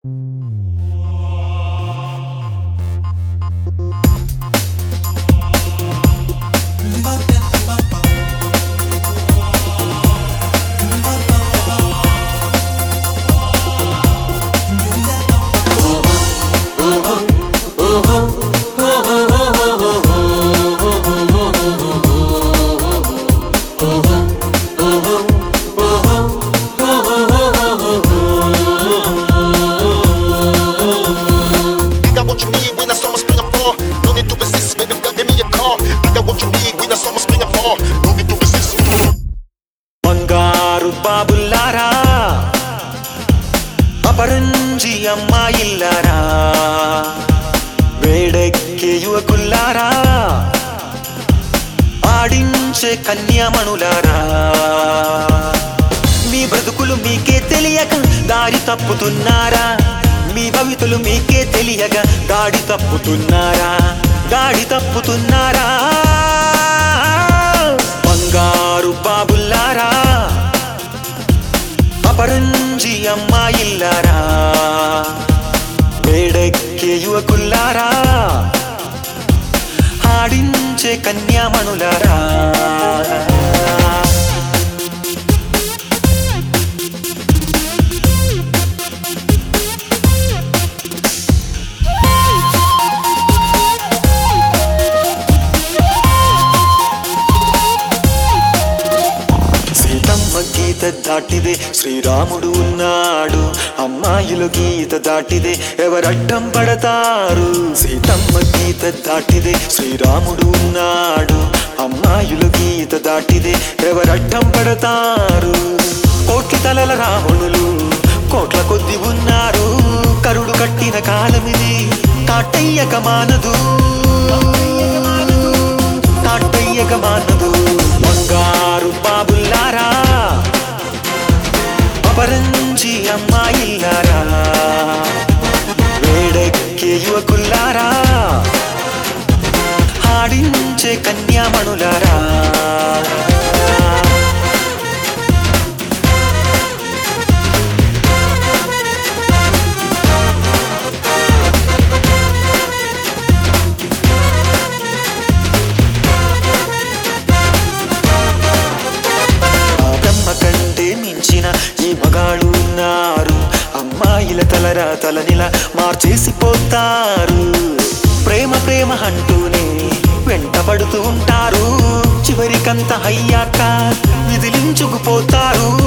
I got what you need when I saw my spring fall. No need to resist, baby, girl, give me a call. I got what you need when I saw my spring fall. No need to resist. బంగారు బాబుల్లారా అపరంజి అమ్మాయిల్లారా వేడెక్కే యువకుల్లారా ఆడించే కన్యామణులారా మీ బ్రతుకులు మీకే తెలియక దారి తప్పుతున్నారా మీ భవితులు మీకే తెలియక దాడి తప్పుతున్నారా దాడి తప్పుతున్నారా బంగారు బాబుల్లారా అపరంజి అమ్మాయిల్లారా వేడెక్కే యువకుల్లారా ఆడించే కన్యామణులారా సీతమ్మ గీత దాటిదే శ్రీరాముడు ఉన్నాడు అమ్మాయిలు గీత దాటిదే ఎవరడ్డం పడతారు సీతమ్మ గీత దాటిదే శ్రీరాముడు ఉన్నాడు అమ్మాయిలు గీత దాటిదే ఎవరడ్డం పడతారు కోట్ల తలల రావణులు కోట్ల కొద్ది ఉన్నారు కరుడు కట్టిన కాలమిది కాటయ్యక మానదు కాటయ్యక మానదు బంగారు బాబుల్లారా అపరంజి అమ్మాయిల్లారా వేడెక్కే యువకుల్లారా ఆడించే కన్యామణులారా ఆ బ్రహ్మ కంటే మించిన ఈ మగాళ్ళు ఉన్నారు అమ్మాయిల తలరా తలనిల మార్చేసి పోతారు ప్రేమ ప్రేమ అంటూనే వెంటబడుతూ ఉంటారు చివరికంత అయ్యాక విదిలించుకుపోతారు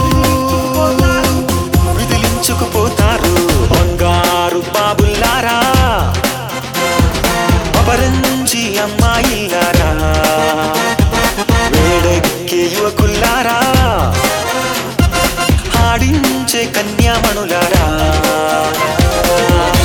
విదిలించుకుపోతారు బంగారు బాబుల్లారా అపరంజి అమ్మాయిల్లారా వేడెక్కే యువకుల్లారా ఆడించే కన్యామణులారా